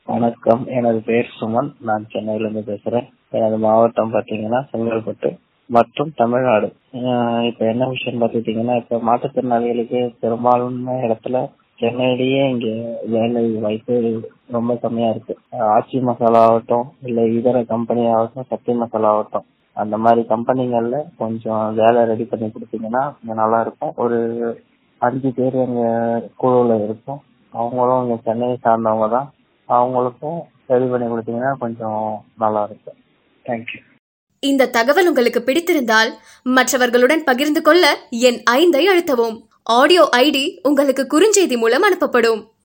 வணக்கம் எனது பெயர் சுமன் நான் சென்னையிலிருந்து பேசுறேன் எனது மாவட்டம் பாத்தீங்கன்னா செங்கல்பட்டு மற்றும் தமிழ்நாடு ஆஹ் இப்ப என்ன விஷயம் பாத்துட்டீங்கன்னா இப்ப மாற்றுத்திறனாளிகளுக்கு பெரும்பாலான இடத்துல சென்னையிலேயே இங்க வேலை வாய்ப்பு ரொம்ப கம்மியா இருக்கு ஆஹ் ஆச்சி மசாலா ஆகட்டும் இல்ல இதர கம்பெனி ஆகட்டும் சக்தி மசாலா ஆகட்டும் அந்த மாதிரி கம்பெனிகள்ல கொஞ்சம் வேலை ரெடி பண்ணி கொடுத்தீங்கன்னா கொஞ்சம் நல்லா இருக்கும் ஒரு அஞ்சு பேர் எங்க குழுவுல இருக்கும் அவங்களும் இங்க சென்னையை சார்ந்தவங்க தான் அவங்களுக்கும் ரெடி பண்ணி கொடுத்தீங்கன்னா கொஞ்சம் நல்லா இருக்கும் தேங்க்யூ இந்த தகவல் உங்களுக்கு பிடித்திருந்தால் மற்றவர்களுடன் பகிர்ந்து கொள்ள என் ஐந்தை அழுத்தவும் ஆடியோ ஐடி உங்களுக்கு குறுஞ்செய்தி மூலம் அனுப்பப்படும்